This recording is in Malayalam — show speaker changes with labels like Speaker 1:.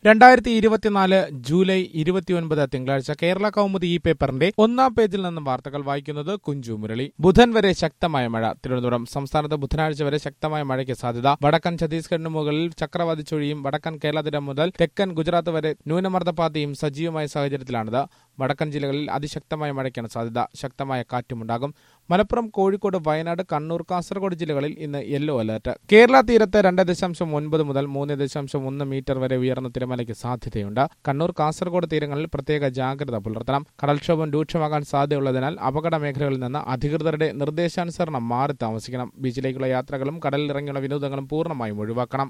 Speaker 1: രണ്ടായിരത്തി ഇരുപത്തിനാല് ജൂലൈ ഇരുപത്തിയൊൻപത് തിങ്കളാഴ്ച കേരള കൗമുദി ഈ പേപ്പറിന്റെ ഒന്നാം പേജിൽ നിന്നും വാർത്തകൾ വായിക്കുന്നത് കുഞ്ചു മുരളി ബുധൻ വരെ ശക്തമായ മഴ തിരുവനന്തപുരം സംസ്ഥാനത്ത് ബുധനാഴ്ച വരെ ശക്തമായ മഴയ്ക്ക് സാധ്യത വടക്കൻ ഛത്തീസ്ഗഡിന് മുകളിൽ ചക്രവാതി ചുഴിയും വടക്കൻ കേരളതീരം മുതൽ തെക്കൻ ഗുജറാത്ത് വരെ ന്യൂനമർദ്ദപാതയും സജീവമായ സാഹചര്യത്തിലാണിത് വടക്കൻ ജില്ലകളിൽ അതിശക്തമായ മഴയ്ക്കാണ് സാധ്യത ശക്തമായ കാറ്റുമുണ്ടാകും മലപ്പുറം കോഴിക്കോട് വയനാട് കണ്ണൂർ കാസർഗോഡ് ജില്ലകളിൽ ഇന്ന് യെല്ലോ അലർട്ട് കേരള തീരത്ത് രണ്ട് ദശാംശം ഒൻപത് മുതൽ മൂന്ന് ദശാംശം ഒന്ന് മീറ്റർ വരെ ഉയർന്ന തിരമലയ്ക്ക് സാധ്യതയുണ്ട് കണ്ണൂർ കാസർഗോഡ് തീരങ്ങളിൽ പ്രത്യേക ജാഗ്രത പുലർത്തണം കടൽക്ഷോഭം രൂക്ഷമാകാൻ സാധ്യതയുള്ളതിനാൽ അപകട മേഖലകളിൽ നിന്ന് അധികൃതരുടെ നിർദ്ദേശാനുസരണം മാറി താമസിക്കണം ബീച്ചിലേക്കുള്ള യാത്രകളും കടലിലിറങ്ങിയുള്ള വിനോദങ്ങളും പൂർണ്ണമായും ഒഴിവാക്കണം